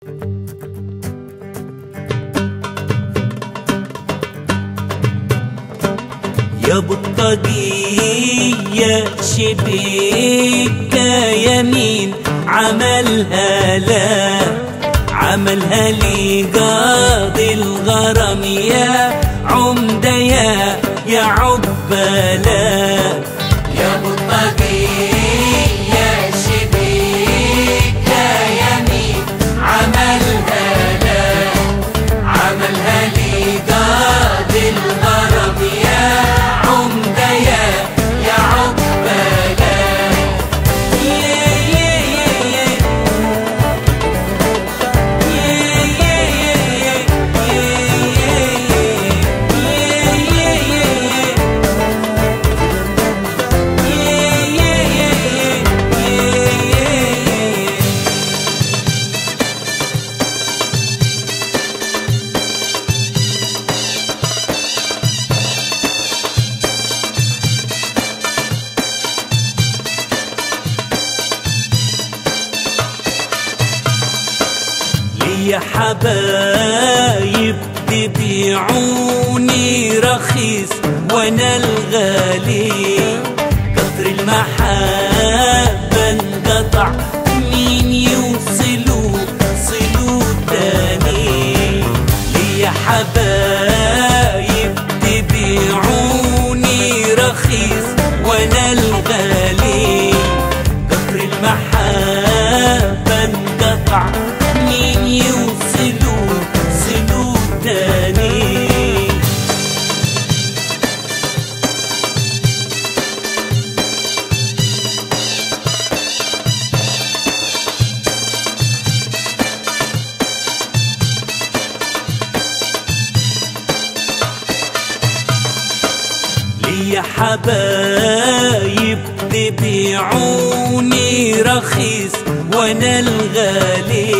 يا بطاقية شبيك يمين عملها لا عملها لي قاضي الغرام يا عمدة يا يا عقبالا يا بطاقية شبيك يمين عملها لا عملها لي قاضي الغرام يا عمدة يا يا عقبالا يا يا يا لي حبايب تبيعوني رخيص وانا الغالي قطر المحبة انقطع مين يوصلوا صلوا تاني لي حبايب تبيعوني رخيص وانا الغالي قطر المحبة انقطع مين يوصلوا صلوا تاني لي حبايب تبيعوني رخيص وانا الغالي